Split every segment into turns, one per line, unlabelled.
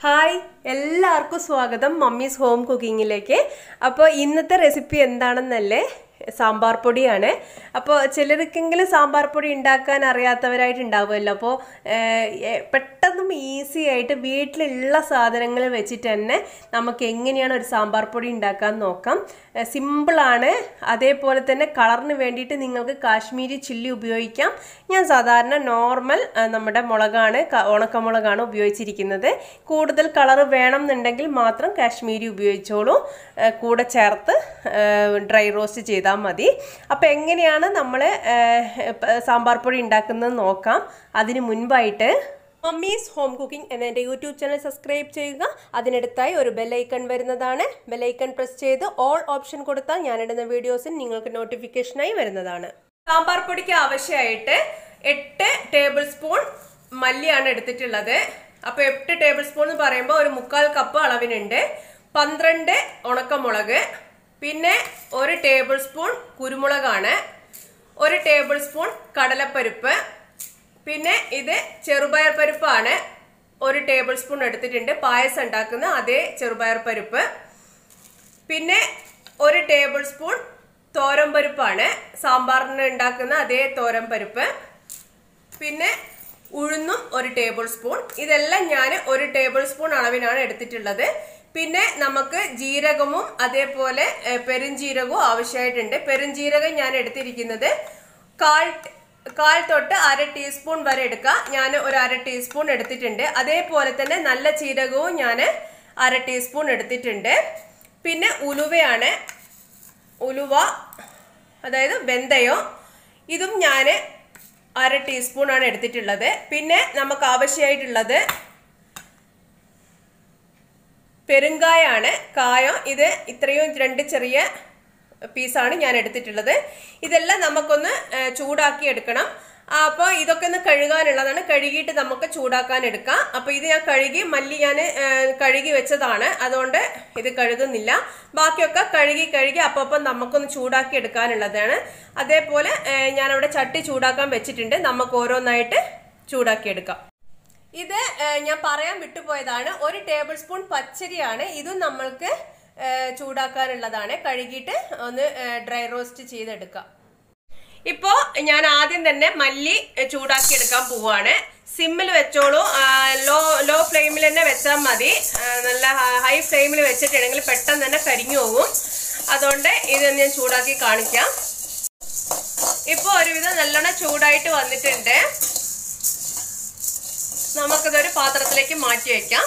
hi എല്ലാവർക്കും സ്വാഗതം mummies home കുക്കിങ്ങിലേക്ക് അപ്പോൾ ഇന്നത്തെ റെസിപ്പി എന്താണെന്നല്ലേ സാമ്പാർ പൊടിയാണ് അപ്പോൾ ചിലർക്കെങ്കിലും സാമ്പാർ പൊടി ഉണ്ടാക്കാൻ അറിയാത്തവരായിട്ടുണ്ടാവുമല്ലോ അപ്പോൾ പെട്ടെന്നും ഈസി ആയിട്ട് വീട്ടിലുള്ള സാധനങ്ങൾ വെച്ചിട്ട് തന്നെ നമുക്ക് എങ്ങനെയാണ് ഒരു സാമ്പാർ പൊടി ഉണ്ടാക്കാൻ നോക്കാം സിമ്പിളാണ് അതേപോലെ തന്നെ കളറിന് വേണ്ടിയിട്ട് നിങ്ങൾക്ക് കാശ്മീരി ചില്ലി ഉപയോഗിക്കാം ഞാൻ സാധാരണ നോർമൽ നമ്മുടെ മുളകാണ് ഉണക്കമുളകാണ് ഉപയോഗിച്ചിരിക്കുന്നത് കൂടുതൽ കളർ വേണം എന്നുണ്ടെങ്കിൽ മാത്രം കാശ്മീരി ഉപയോഗിച്ചോളൂ കൂടെ ചേർത്ത് ഡ്രൈ റോസ്റ്റ് ചെയ്താൽ മതി അപ്പോൾ എങ്ങനെയാണ് നമ്മൾ സാമ്പാർ പൊടി ഉണ്ടാക്കുന്നത് നോക്കാം അതിന് മുൻപായിട്ട് മമ്മീസ് ഹോം കുക്കിംഗ് എന്ന എൻ്റെ യൂട്യൂബ് ചാനൽ സബ്സ്ക്രൈബ് ചെയ്യുക അതിനടുത്തായി ഒരു ബെല്ലൈക്കൺ വരുന്നതാണ് ബെല്ലൈക്കൺ പ്രസ് ചെയ്ത് ഓൾ ഓപ്ഷൻ കൊടുത്താൽ ഞാനിടുന്ന വീഡിയോസിൽ നിങ്ങൾക്ക് നോട്ടിഫിക്കേഷനായി വരുന്നതാണ് സാമ്പാർ പൊടിക്ക് ആവശ്യമായിട്ട് എട്ട് ടേബിൾ സ്പൂൺ മല്ലിയാണ് എടുത്തിട്ടുള്ളത് അപ്പോൾ എട്ട് ടേബിൾ സ്പൂൺ എന്ന് പറയുമ്പോൾ ഒരു മുക്കാൽ കപ്പ് അളവിനുണ്ട് പന്ത്രണ്ട് ഉണക്കമുളക് പിന്നെ ഒരു ടേബിൾ സ്പൂൺ കുരുമുളകാണ് ഒരു ടേബിൾ സ്പൂൺ കടലപ്പരിപ്പ് പിന്നെ ഇത് ചെറുപയർ പരിപ്പാണ് ഒരു ടേബിൾ സ്പൂൺ എടുത്തിട്ടുണ്ട് പായസം ഉണ്ടാക്കുന്ന അതേ ചെറുപയർ പരിപ്പ് പിന്നെ ഒരു ടേബിൾ സ്പൂൺ തോരൻ പരിപ്പാണ് സാമ്പാറിന് ഉണ്ടാക്കുന്ന അതേ തോരൻ പരിപ്പ് പിന്നെ ഉഴുന്നും ഒരു ടേബിൾ സ്പൂൺ ഇതെല്ലാം ഞാൻ ഒരു ടേബിൾ സ്പൂൺ അളവിനാണ് എടുത്തിട്ടുള്ളത് പിന്നെ നമുക്ക് ജീരകവും അതേപോലെ പെരുംജീരകവും ആവശ്യമായിട്ടുണ്ട് പെരുംജീരകം ഞാൻ എടുത്തിരിക്കുന്നത് കാൽ കാൽ തൊട്ട് അര ടീസ്പൂൺ വരെ എടുക്കാം ഞാൻ ഒരു അര ടീസ്പൂൺ എടുത്തിട്ടുണ്ട് അതേപോലെ തന്നെ നല്ല ജീരകവും ഞാൻ അര ടീസ്പൂൺ എടുത്തിട്ടുണ്ട് പിന്നെ ഉലുവയാണ് ഉലുവ അതായത് വെന്തയോ ഇതും ഞാൻ അര ടീസ്പൂൺ ആണ് എടുത്തിട്ടുള്ളത് പിന്നെ നമുക്ക് ആവശ്യമായിട്ടുള്ളത് പെരുങ്കായാണ് കായം ഇത് ഇത്രയും രണ്ട് ചെറിയ പീസാണ് ഞാൻ എടുത്തിട്ടുള്ളത് ഇതെല്ലാം നമുക്കൊന്ന് ചൂടാക്കി എടുക്കണം അപ്പോൾ ഇതൊക്കെ ഒന്ന് കഴുകാനുള്ളതാണ് കഴുകിയിട്ട് നമുക്ക് ചൂടാക്കാൻ എടുക്കാം അപ്പോൾ ഇത് ഞാൻ കഴുകി മല്ലി ഞാൻ കഴുകി വെച്ചതാണ് അതുകൊണ്ട് ഇത് കഴുകുന്നില്ല ബാക്കിയൊക്കെ കഴുകി കഴുകി അപ്പോൾ നമുക്കൊന്ന് ചൂടാക്കി എടുക്കാനുള്ളതാണ് അതേപോലെ ഞാനവിടെ ചട്ടി ചൂടാക്കാൻ വെച്ചിട്ടുണ്ട് നമുക്ക് ഓരോന്നായിട്ട് ചൂടാക്കി എടുക്കാം ഇത് ഞാൻ പറയാൻ വിട്ടുപോയതാണ് ഒരു ടേബിൾ സ്പൂൺ പച്ചരിയാണ് ഇതും നമ്മൾക്ക് ചൂടാക്കാനുള്ളതാണ് കഴുകിയിട്ട് ഒന്ന് ഡ്രൈ റോസ്റ്റ് ചെയ്തെടുക്കാം ഇപ്പോ ഞാൻ ആദ്യം തന്നെ മല്ലി ചൂടാക്കി എടുക്കാൻ പോവാണ് സിമ്മിൽ വെച്ചോളൂ ലോ ലോ ഫ്ലെയിമിൽ തന്നെ വെച്ചാൽ മതി നല്ല ഹൈ ഫ്ലെയിമിൽ വെച്ചിട്ടുണ്ടെങ്കിൽ പെട്ടെന്ന് തന്നെ കരിഞ്ഞു പോകും അതുകൊണ്ട് ഇത് ഞാൻ ചൂടാക്കി കാണിക്കാം ഇപ്പോൾ ഒരുവിധം നല്ലോണം ചൂടായിട്ട് വന്നിട്ടുണ്ട് നമുക്കിതൊരു പാത്രത്തിലേക്ക് മാറ്റി വയ്ക്കാം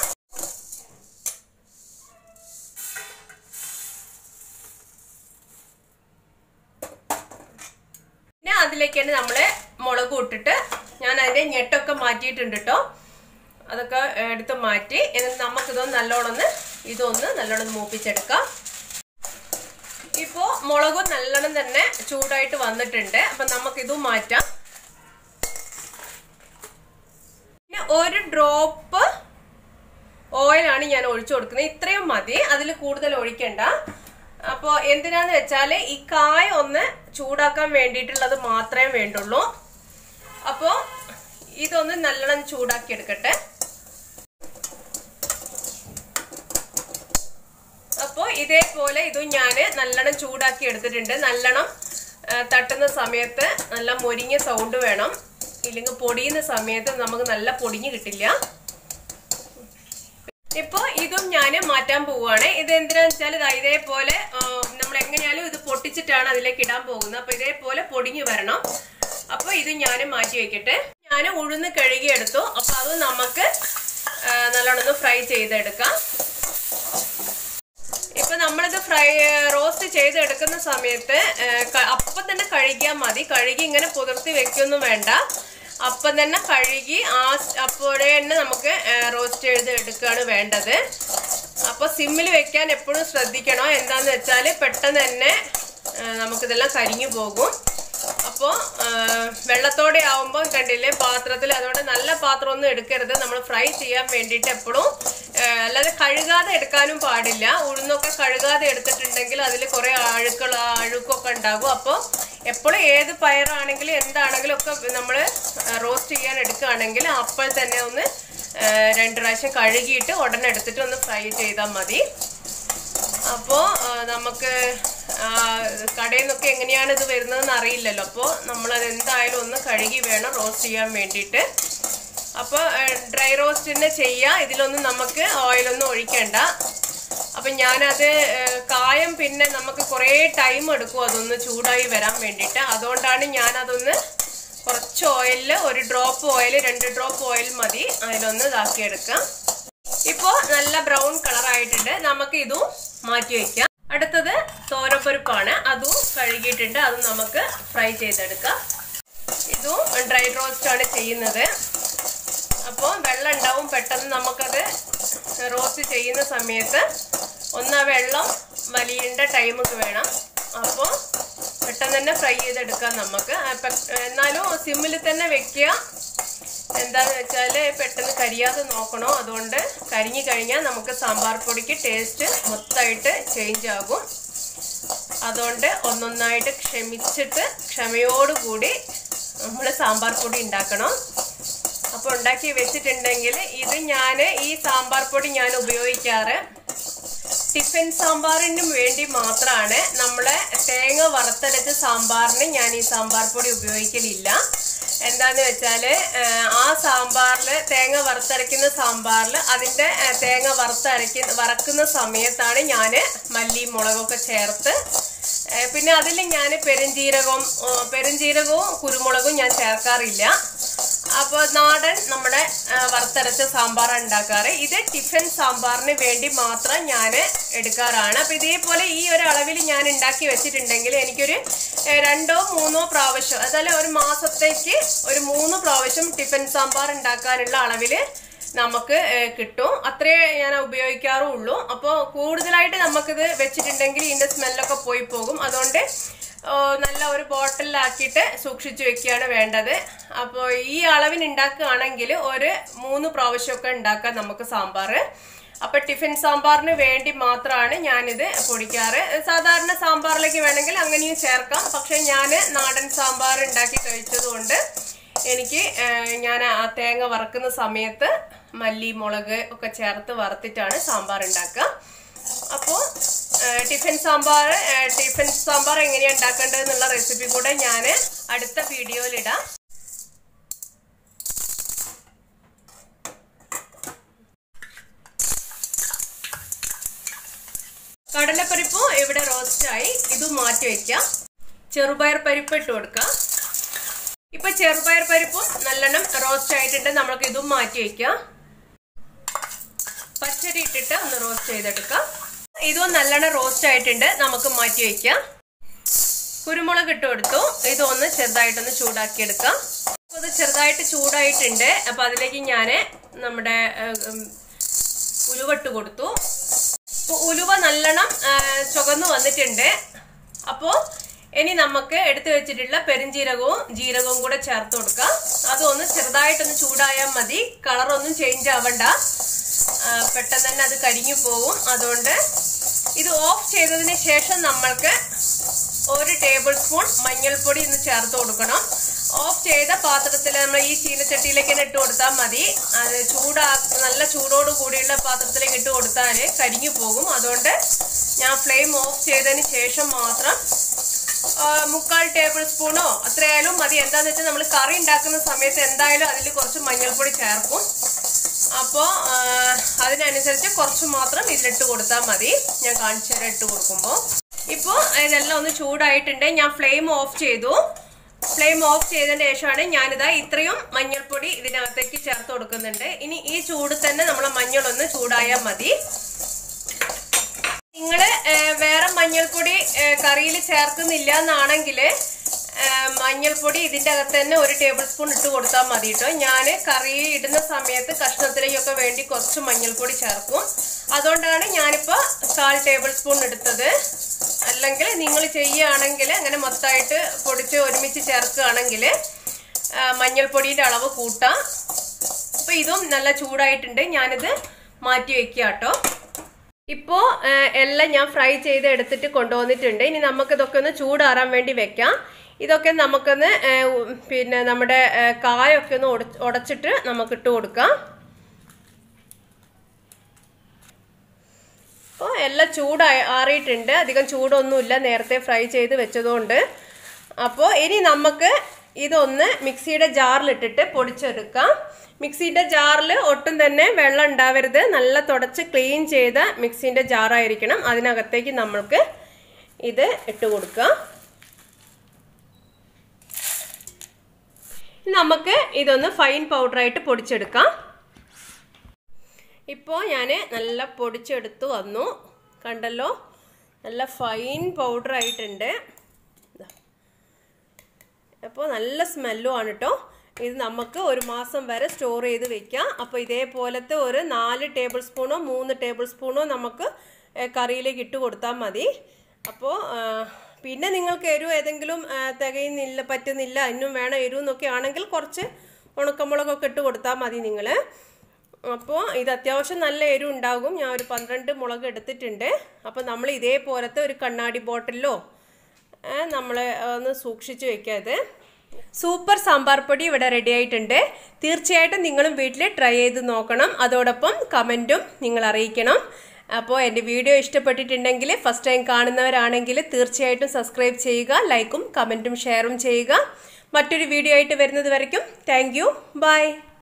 പിന്നെ അതിലേക്കാണ് നമ്മൾ മുളക് ഇട്ടിട്ട് ഞാൻ അതിന്റെ ഞെട്ടൊക്കെ മാറ്റിയിട്ടുണ്ട് കേട്ടോ അതൊക്കെ എടുത്ത് മാറ്റി എന്നിട്ട് നമുക്കിതൊന്ന് നല്ലോണം ഇതൊന്ന് നല്ലോണം മൂപ്പിച്ചെടുക്കാം ഇപ്പോൾ മുളകും നല്ലോണം തന്നെ ചൂടായിട്ട് വന്നിട്ടുണ്ട് അപ്പം നമുക്കിതും മാറ്റാം പിന്നെ ഒരു ഡ്രോപ്പ് ഓയിലാണ് ഞാൻ ഒഴിച്ചു കൊടുക്കുന്നത് ഇത്രയും മതി അതിൽ കൂടുതൽ ഒഴിക്കണ്ട അപ്പോൾ എന്തിനാന്ന് വെച്ചാൽ ഈ കായ ഒന്ന് ചൂടാക്കാൻ വേണ്ടിയിട്ടുള്ളത് മാത്രമേ വേണ്ടുള്ളൂ അപ്പോൾ ഇതൊന്ന് നല്ലോണം ചൂടാക്കി എടുക്കട്ടെ അപ്പോൾ ഇതേപോലെ ഇതും ഞാൻ നല്ലോണം ചൂടാക്കി എടുത്തിട്ടുണ്ട് നല്ലോണം തട്ടുന്ന സമയത്ത് നല്ല മൊരിഞ്ഞ സൗണ്ട് വേണം ഇല്ലെങ്കിൽ പൊടിയുന്ന സമയത്ത് നമുക്ക് നല്ല പൊടിഞ്ഞു കിട്ടില്ല ഇപ്പൊ ഇതും ഞാൻ മാറ്റാൻ പോവുകയാണ് ഇത് എന്തിനാന്ന് വെച്ചാൽ ഇതാ ഇതേപോലെ നമ്മൾ എങ്ങനെയാലും ഇത് പൊട്ടിച്ചിട്ടാണ് അതിലേക്ക് ഇടാൻ പോകുന്നത് അപ്പൊ ഇതേപോലെ പൊടിഞ്ഞു വരണം അപ്പൊ ഇത് ഞാൻ മാറ്റി വെക്കട്ടെ ഞാൻ ഉഴുന്ന് കഴുകിയെടുത്തു അപ്പൊ അത് നമുക്ക് നല്ലോണം ഫ്രൈ ചെയ്തെടുക്കാം ഇപ്പൊ നമ്മളിത് ഫ്രൈ റോസ്റ്റ് ചെയ്തെടുക്കുന്ന സമയത്ത് അപ്പം തന്നെ കഴുകിയാൽ മതി കഴുകി ഇങ്ങനെ പുതിർത്തി വെക്കൊന്നും വേണ്ട അപ്പം തന്നെ കഴുകി ആ അപ്പോഴേ തന്നെ നമുക്ക് റോസ്റ്റ് ചെയ്ത് എടുക്കുകയാണ് വേണ്ടത് അപ്പോൾ സിമ്മിൽ വെക്കാൻ എപ്പോഴും ശ്രദ്ധിക്കണം എന്താണെന്ന് വെച്ചാൽ പെട്ടെന്ന് തന്നെ നമുക്കിതെല്ലാം കരിഞ്ഞു പോകും അപ്പോൾ വെള്ളത്തോടെ ആവുമ്പോൾ കണ്ടില്ലേ പാത്രത്തിൽ അതുകൊണ്ട് നല്ല പാത്രം ഒന്നും എടുക്കരുത് നമ്മൾ ഫ്രൈ ചെയ്യാൻ വേണ്ടിയിട്ട് എപ്പോഴും അല്ലാതെ കഴുകാതെ എടുക്കാനും പാടില്ല ഉഴുന്നൊക്കെ കഴുകാതെ എടുത്തിട്ടുണ്ടെങ്കിൽ അതിൽ കുറേ അഴുക്കൾ അഴുക്കൊക്കെ ഉണ്ടാകും അപ്പോൾ എപ്പോഴും ഏത് പയറാണെങ്കിലും എന്താണെങ്കിലും ഒക്കെ നമ്മൾ റോസ്റ്റ് ചെയ്യാൻ എടുക്കുകയാണെങ്കിൽ അപ്പോൾ തന്നെ ഒന്ന് ഏഹ്, രണ്ട് പ്രാവശ്യം കഴുകിയിട്ട് ഉടനെ എടുത്തിട്ട് ഒന്ന് ഫ്രൈ ചെയ്താൽ മതി അപ്പോൾ നമുക്ക് ആ, കടയിൽ നിന്നൊക്കെ എങ്ങനെയാണ് ഇത് വരുന്നതെന്ന് അറിയില്ലല്ലോ അപ്പോൾ നമ്മളത് എന്തായാലും ഒന്ന് കഴുകി വേണം റോസ്റ്റ് ചെയ്യാൻ വേണ്ടിയിട്ട് അപ്പോൾ ഡ്രൈ റോസ്റ്റ് തന്നെ ചെയ്യുക ഇതിലൊന്നും നമുക്ക് ഓയിലൊന്നും ഒഴിക്കണ്ട അപ്പം ഞാനത് ഏഹ്, കായം പിന്നെ നമുക്ക് കുറേ ടൈം എടുക്കും അതൊന്ന് ചൂടായി വരാൻ വേണ്ടിയിട്ട് അതുകൊണ്ടാണ് ഞാനതൊന്ന് കുറച്ച് ഓയിലിൽ ഒരു ഡ്രോപ്പ് ഓയിൽ രണ്ട് ഡ്രോപ്പ് ഓയിൽ മതി അതിലൊന്ന് ഇതാക്കിയെടുക്കാം ഇപ്പോൾ നല്ല ബ്രൗൺ കളർ ആയിട്ടുണ്ട് നമുക്ക് ഇതും മാറ്റി വയ്ക്കാം അടുത്തത് തോരപ്പരിപ്പാണ് അതും കഴുകിയിട്ടുണ്ട് അതും നമുക്ക് ഫ്രൈ ചെയ്തെടുക്കാം ഇതും ഡ്രൈ റോസ്റ്റ് ആണ് ചെയ്യുന്നത് അപ്പോൾ വെള്ളം ഉണ്ടാവും പെട്ടെന്ന് നമുക്കത് റോസ്റ്റ് ചെയ്യുന്ന സമയത്ത് ഒന്ന് ആ വെള്ളം വലിയേണ്ട ടൈമൊക്കെ വേണം അപ്പോൾ പെട്ടെന്ന് തന്നെ ഫ്രൈ ചെയ്തെടുക്കാം നമുക്ക് ആ, പെ- എന്നാലും സിമ്മിൽ തന്നെ വെക്കുക എന്താന്ന് വെച്ചാൽ പെട്ടെന്ന് കരിയാതെ നോക്കണോ അതുകൊണ്ട് കരിഞ്ഞു കഴിഞ്ഞാൽ നമുക്ക് സാമ്പാർ പൊടിക്ക് ടേസ്റ്റ് മൊത്തമായിട്ട് ചേഞ്ച് ആകും അതുകൊണ്ട് ഒന്നൊന്നായിട്ട് ക്ഷമിച്ചിട്ട് ക്ഷമയോടുകൂടി നമ്മൾ സാമ്പാർ പൊടി ഉണ്ടാക്കണം അപ്പോൾ ഉണ്ടാക്കി വെച്ചിട്ടുണ്ടെങ്കിൽ ഇത് ഞാൻ ഈ സാമ്പാർ പൊടി ഞാൻ ഉപയോഗിക്കാറ് ടിഫിൻ സാമ്പാറിനും വേണ്ടി മാത്രമാണ് നമ്മളെ തേങ്ങ വറുത്തരച്ച സാമ്പാറിന് ഞാൻ ഈ സാമ്പാർ പൊടി ഉപയോഗിക്കലില്ല എന്താന്ന് വെച്ചാൽ ആ സാമ്പാറിൽ തേങ്ങ വറുത്തരയ്ക്കുന്ന സാമ്പാറിൽ അതിൻ്റെ ആ, തേങ്ങ വറുത്തരയ്ക്കുന്ന വറക്കുന്ന സമയത്താണ് ഞാൻ മല്ലി മുളകൊക്കെ ചേർത്ത് ഏ, പിന്നെ അതിൽ ഞാൻ പെരുംജീരകവും ഓ, പെരുംജീരകവും കുരുമുളകും ഞാൻ ചേർക്കാറില്ല അപ്പോൾ നാടൻ നമ്മുടെ ആ, വറുത്തരച്ച സാമ്പാറാണ് ഉണ്ടാക്കാറ് ഇത് ടിഫിൻ സാമ്പാറിന് വേണ്ടി മാത്രം ഞാൻ എടുക്കാറാണ് അപ്പോൾ ഇതേപോലെ ഈ ഒരു അളവിൽ ഞാൻ ഉണ്ടാക്കി വെച്ചിട്ടുണ്ടെങ്കിൽ എനിക്കൊരു ഏ, രണ്ടോ മൂന്നോ പ്രാവശ്യം അതായത് ഒരു മാസത്തേക്ക് ഒരു മൂന്ന് പ്രാവശ്യം ടിഫിൻ സാമ്പാർ ഉണ്ടാക്കാനുള്ള അളവിൽ നമുക്ക് ഏ, കിട്ടും അത്രേ ഞാൻ ഉപയോഗിക്കാറുള്ളൂ അപ്പോൾ കൂടുതലായിട്ട് നമുക്കിത് വെച്ചിട്ടുണ്ടെങ്കിൽ ഇതിൻ്റെ സ്മെല്ലൊക്കെ പോയി പോകും അതുകൊണ്ട് ഓ, നല്ല ഒരു ബോട്ടിലാക്കിയിട്ട് സൂക്ഷിച്ചു വെക്കുകയാണ് വേണ്ടത് അപ്പോൾ ഈ അളവിന് ഉണ്ടാക്കുകയാണെങ്കിൽ ഒരു മൂന്ന് പ്രാവശ്യമൊക്കെ ഉണ്ടാക്കാം നമുക്ക് സാമ്പാർ അപ്പോൾ ടിഫിൻ സാമ്പാറിന് വേണ്ടി മാത്രമാണ് ഞാനിത് പൊടിക്കാറ് സാധാരണ സാമ്പാറിലേക്ക് വേണമെങ്കിൽ അങ്ങനെയും ചേർക്കാം പക്ഷേ ഞാൻ നാടൻ സാമ്പാർ ഉണ്ടാക്കി കഴിച്ചതുകൊണ്ട് എനിക്ക് ഞാൻ ആ തേങ്ങ വറക്കുന്ന സമയത്ത് മല്ലി മുളക് ഒക്കെ ചേർത്ത് വറുത്തിട്ടാണ് സാമ്പാർ ഉണ്ടാക്കുക അപ്പോൾ ടിഫിൻ സാമ്പാർ ടിഫിൻ സാമ്പാർ എങ്ങനെയാണ് ഉണ്ടാക്കേണ്ടത് എന്നുള്ള റെസിപ്പി കൂടെ ഞാൻ അടുത്ത വീഡിയോയിലിടാം കടലപ്പരിപ്പും ഇവിടെ റോസ്റ്റായി ഇത് മാറ്റി വയ്ക്കാം ചെറുപയർ പരിപ്പ് ഇട്ട് കൊടുക്കാം ഇപ്പൊ ചെറുപയർ പരിപ്പും നല്ലോണം റോസ്റ്റ് ആയിട്ടുണ്ട് നമ്മൾക്ക് ഇതും മാറ്റി വയ്ക്കാം പച്ചരി ഇട്ടിട്ട് ഒന്ന് റോസ്റ്റ് ചെയ്തെടുക്കാം ഇതും നല്ലോണം റോസ്റ്റ് ആയിട്ടുണ്ട് നമുക്ക് മാറ്റി വയ്ക്കാം കുരുമുളക് ഇട്ട് കൊടുത്തു ഇതൊന്ന് ചെറുതായിട്ടൊന്ന് ചൂടാക്കി എടുക്കാം അപ്പോൾ ഇത് ചെറുതായിട്ട് ചൂടായിട്ടുണ്ട് അപ്പൊ അതിലേക്ക് ഞാൻ നമ്മുടെ ഏഹ്, ഉം, ഉലുവട്ട് കൊടുത്തു അപ്പോൾ ഉലുവ നല്ലോണം ആ, ചുവന്ന് വന്നിട്ടുണ്ട് അപ്പോൾ ഇനി നമുക്ക് എടുത്തു വെച്ചിട്ടുള്ള പെരുംജീരകവും ജീരകവും കൂടെ ചേർത്ത് കൊടുക്കാം അതൊന്ന് ചെറുതായിട്ടൊന്ന് ചൂടായാൽ മതി കളറൊന്നും ചേഞ്ച് ആവണ്ട ആ, പെട്ടെന്ന് തന്നെ അത് കരിഞ്ഞു പോകും അതുകൊണ്ട് ഇത് ഓഫ് ചെയ്തതിന് ശേഷം നമ്മൾക്ക് ഒരു ടേബിൾ സ്പൂൺ മഞ്ഞൾപ്പൊടി ഇന്ന് ചേർത്ത് കൊടുക്കണം ഓഫ് ചെയ്ത പാത്രത്തിൽ നമ്മൾ ഈ ചീനച്ചട്ടിയിലേക്ക് തന്നെ ഇട്ട് കൊടുത്താൽ മതി അത് ചൂടാ നല്ല ചൂടോട് കൂടിയുള്ള പാത്രത്തിലേക്ക് ഇട്ട് കൊടുത്താൽ കരിഞ്ഞു പോകും അതുകൊണ്ട് ഞാൻ ഫ്ലെയിം ഓഫ് ചെയ്തതിന് ശേഷം മാത്രം ആ, മുക്കാൽ ടേബിൾ സ്പൂണോ അത്രയായാലും മതി എന്താന്ന് വെച്ചാൽ നമ്മൾ കറി ഉണ്ടാക്കുന്ന സമയത്ത് എന്തായാലും അതിൽ കുറച്ച് മഞ്ഞൾപ്പൊടി ചേർക്കും അപ്പോൾ അതിനനുസരിച്ച് കുറച്ച് മാത്രം ഇതിലിട്ട് കൊടുത്താൽ മതി ഞാൻ കാണിച്ചു തരാം ഇട്ട് കൊടുക്കുമ്പോൾ ഇപ്പോൾ ഇതെല്ലാം ഒന്ന് ചൂടായിട്ടുണ്ട് ഞാൻ ഫ്ലെയിം ഓഫ് ചെയ്തു ഫ്ലെയിം ഓഫ് ചെയ്തതിന് ശേഷമാണ് ഞാനിതാ ഇത്രയും മഞ്ഞൾപ്പൊടി ഇതിനകത്തേക്ക് ചേർത്ത് കൊടുക്കുന്നുണ്ട് ഇനി ഈ ചൂട് തന്നെ നമ്മളെ മഞ്ഞളൊന്ന് ചൂടായാൽ മതി നിങ്ങൾ വേറെ മഞ്ഞൾപ്പൊടി കറിയിൽ ചേർക്കുന്നില്ല എന്നാണെങ്കിൽ മഞ്ഞൾപ്പൊടി ഇതിൻ്റെ അകത്ത് തന്നെ ഒരു ടേബിൾ സ്പൂൺ ഇട്ട് കൊടുത്താൽ മതി കേട്ടോ ഞാൻ കറി ഇടുന്ന സമയത്ത് കഷ്ണത്തിലേക്കൊക്കെ വേണ്ടി കുറച്ച് മഞ്ഞൾപ്പൊടി ചേർക്കും അതുകൊണ്ടാണ് ഞാനിപ്പോൾ കാൽ ടേബിൾ സ്പൂൺ എടുത്തത് അല്ലെങ്കിൽ നിങ്ങൾ ചെയ്യുകയാണെങ്കിൽ അങ്ങനെ മൊത്തമായിട്ട് പൊടിച്ച് ഒരുമിച്ച് ചേർക്കുകയാണെങ്കിൽ മഞ്ഞൾപ്പൊടിയുടെ അളവ് കൂട്ടാം അപ്പോൾ ഇതും നല്ല ചൂടായിട്ടുണ്ട് ഞാനിത് മാറ്റി വെക്കുക കേട്ടോ ഇപ്പോൾ എല്ലാം ഞാൻ ഫ്രൈ ചെയ്ത് എടുത്തിട്ട് കൊണ്ടുവന്നിട്ടുണ്ട് ഇനി നമുക്കിതൊക്കെ ഒന്ന് ചൂടാറാൻ വേണ്ടി വെക്കാം ഇതൊക്കെ നമുക്കൊന്ന് ഏ, ഉ- പിന്നെ നമ്മുടെ ഏ, കായൊക്കെ ഒന്ന് ഉട- ഉടച്ചിട്ട് നമുക്ക് ഇട്ട് കൊടുക്കാം അപ്പോൾ എല്ലാം ചൂടായി ആറിയിട്ടുണ്ട് അധികം ചൂടൊന്നുമില്ല നേരത്തെ ഫ്രൈ ചെയ്ത് വെച്ചതുകൊണ്ട് അപ്പോൾ ഇനി നമുക്ക് ഇതൊന്ന് മിക്സിയുടെ ജാറിലിട്ടിട്ട് പൊടിച്ചെടുക്കാം മിക്സിയുടെ ജാറിൽ ഒട്ടും തന്നെ വെള്ളം ഉണ്ടാവരുത് നല്ല തുടച്ച് ക്ലീൻ ചെയ്ത മിക്സിൻ്റെ ജാറായിരിക്കണം അതിനകത്തേക്ക് നമ്മൾക്ക് ഇത് ഇട്ട് കൊടുക്കാം നമുക്ക് ഇതൊന്ന് ഫൈൻ പൗഡറായിട്ട് പൊടിച്ചെടുക്കാം ഇപ്പോൾ ഞാൻ നല്ല പൊടിച്ചെടുത്ത് വന്നു കണ്ടല്ലോ നല്ല ഫൈൻ പൗഡർ ആയിട്ടുണ്ട് അപ്പോൾ നല്ല സ്മെല്ലും ആണ് കേട്ടോ ഇത് നമുക്ക് ഒരു മാസം വരെ സ്റ്റോർ ചെയ്ത് വെക്കാം അപ്പോൾ ഇതേപോലത്തെ ഒരു നാല് ടേബിൾ സ്പൂണോ മൂന്ന് ടേബിൾ സ്പൂണോ നമുക്ക് കറിയിലേക്ക് ഇട്ട് കൊടുത്താൽ മതി അപ്പോൾ പിന്നെ നിങ്ങൾക്ക് എരിവ് ഏതെങ്കിലും തികയുന്നില്ല പറ്റുന്നില്ല ഇന്നും വേണം എരിവ് എന്നൊക്കെ ആണെങ്കിൽ കുറച്ച് ഉണക്കമുളകൊക്കെ ഇട്ട് കൊടുത്താൽ മതി നിങ്ങൾ അപ്പോൾ ഇത് അത്യാവശ്യം നല്ല എരിവ് ഉണ്ടാകും ഞാൻ ഒരു പന്ത്രണ്ട് മുളക് എടുത്തിട്ടുണ്ട് അപ്പോൾ നമ്മൾ ഇതേപോലത്തെ ഒരു കണ്ണാടി ബോട്ടിലോ നമ്മൾ ഒന്ന് സൂക്ഷിച്ച് വെക്കാത് സൂപ്പർ സാമ്പാർ പൊടി ഇവിടെ റെഡി ആയിട്ടുണ്ട് തീർച്ചയായിട്ടും നിങ്ങളും വീട്ടിൽ ട്രൈ ചെയ്ത് നോക്കണം അതോടൊപ്പം കമൻറ്റും നിങ്ങൾ അറിയിക്കണം അപ്പോൾ എൻ്റെ വീഡിയോ ഇഷ്ടപ്പെട്ടിട്ടുണ്ടെങ്കിൽ ഫസ്റ്റ് ടൈം കാണുന്നവരാണെങ്കിൽ തീർച്ചയായിട്ടും സബ്സ്ക്രൈബ് ചെയ്യുക ലൈക്കും കമൻറ്റും ഷെയറും ചെയ്യുക മറ്റൊരു വീഡിയോ ആയിട്ട് വരുന്നത് വരയ്ക്കും താങ്ക് യു ബൈ